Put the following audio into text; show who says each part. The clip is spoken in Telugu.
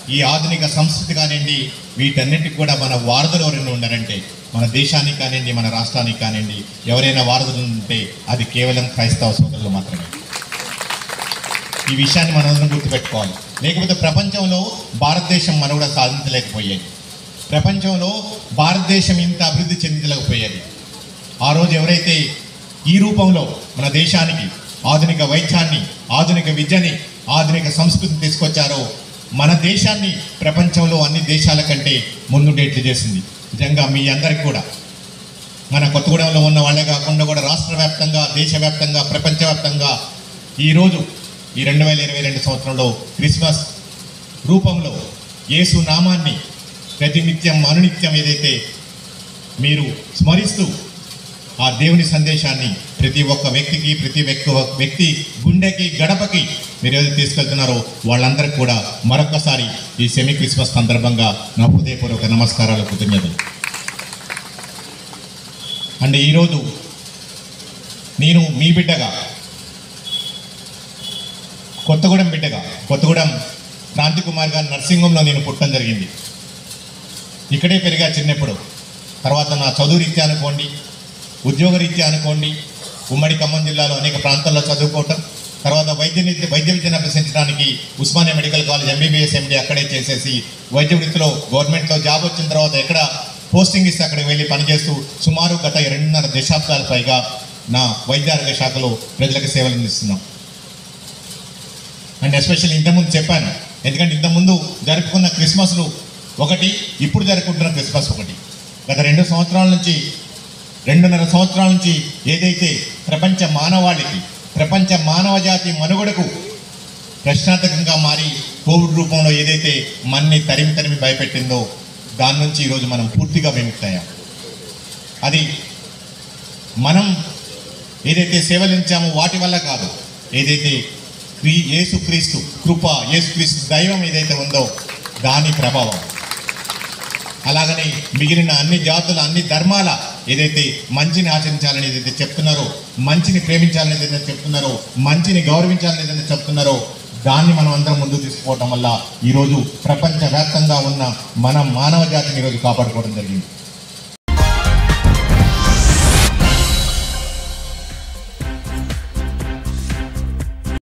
Speaker 1: ఈ ఆధునిక సంస్కృతి కానివ్వండి వీటన్నిటికి కూడా మన వారధులు ఎవరైనా ఉన్నారంటే మన దేశానికి కానివ్వండి మన రాష్ట్రానికి కానివ్వండి ఎవరైనా వారధులు ఉంటే అది కేవలం క్రైస్తవ సోదరులు మాత్రమే ఈ విషయాన్ని మనం గుర్తుపెట్టుకోవాలి లేకపోతే ప్రపంచంలో భారతదేశం మనుగడ సాధించలేకపోయేది ప్రపంచంలో భారతదేశం ఇంత అభివృద్ధి చెందలేకపోయేది ఆ రోజు ఎవరైతే ఈ రూపంలో మన దేశానికి ఆధునిక వైద్యాన్ని ఆధునిక విద్యని ఆధునిక సంస్కృతిని తీసుకొచ్చారో మన దేశాన్ని ప్రపంచంలో అన్ని దేశాల కంటే ముందుండేట్లు చేసింది నిజంగా మీ అందరికి కూడా మన కొత్తగూడెంలో ఉన్న వాళ్ళే కాకుండా కూడా రాష్ట్ర వ్యాప్తంగా దేశవ్యాప్తంగా ప్రపంచవ్యాప్తంగా ఈరోజు ఈ రెండు వేల ఇరవై రెండు సంవత్సరంలో క్రిస్మస్ రూపంలో యేసు నామాన్ని ప్రతినిత్యం అనునిత్యం ఏదైతే మీరు స్మరిస్తూ ఆ దేవుని సందేశాన్ని ప్రతి ఒక్క వ్యక్తికి ప్రతి వ్యక్తి వ్యక్తి గుండెకి గడపకి మీరు ఏదైతే తీసుకెళ్తున్నారో వాళ్ళందరికీ కూడా మరొకసారి ఈ సెమీ క్రిస్మస్ సందర్భంగా నా హృదయపూర్వక నమస్కారాలు కృతజ్ఞతలు అంటే ఈరోజు నేను మీ బిడ్డగా కొత్తగూడెం బిడ్డగా కొత్తగూడెం క్రాంతి కుమార్ గారి నర్సింహంలో నేను పుట్టడం జరిగింది ఇక్కడే పెరిగా చిన్నప్పుడు తర్వాత నా చదువు రీత్యా అనుకోండి ఉద్యోగ రీత్యా అనుకోండి ఉమ్మడి ఖమ్మం జిల్లాలో అనేక ప్రాంతాల్లో చదువుకోవటం తర్వాత వైద్య విద్య వైద్య విద్యను అభ్యసించడానికి Osmania medical college MBBS MD అక్కడే చేసేసి వైద్య వృత్తిలో గవర్నమెంట్లో జాబ్ వచ్చిన తర్వాత ఎక్కడ పోస్టింగ్ ఇస్తే అక్కడికి వెళ్ళి పనిచేస్తూ సుమారు గత రెండున్నర దశాబ్దాల పైగా నా వైద్య ఆరోగ్య శాఖలో ప్రజలకు సేవలు అందిస్తున్నాం అండ్ ఎస్పెషల్లీ ఇంతకుముందు చెప్పాను ఎందుకంటే ఇంతకుముందు జరుపుకున్న క్రిస్మస్లు ఒకటి ఇప్పుడు జరుపుకుంటున్న క్రిస్మస్ ఒకటి గత రెండు సంవత్సరాల నుంచి రెండున్నర సంవత్సరాల నుంచి ఏదైతే ప్రపంచ మానవాళికి ప్రపంచ మానవ జాతి మనుగడకు ప్రశ్నార్థకంగా మారి కోవిడ్ రూపంలో ఏదైతే మన్ని తరిమి తరిమి భయపెట్టిందో దాని నుంచి ఈరోజు మనం పూర్తిగా విముక్తయ్యాం అది మనం ఏదైతే సేవలించామో వాటి వల్ల కాదు ఏదైతే క్రీ యేసుక్రీస్తు కృప యేసుక్రీస్తు దైవం ఏదైతే ఉందో దాని ప్రభావం అలాగనే మిగిలిన అన్ని జాతుల అన్ని ధర్మాల ఏదైతే మంచిని ఆచరించాలని ఏదైతే చెప్తున్నారో మంచిని ప్రేమించాలని ఏదైతే చెప్తున్నారో మంచిని గౌరవించాలని ఏదైతే చెప్తున్నారో దాన్ని మనం అందరం ముందుకు తీసుకుపోవటం వల్ల ఈరోజు ప్రపంచవ్యాప్తంగా ఉన్న మన మానవ జాతిని ఈరోజు కాపాడుకోవడం జరిగింది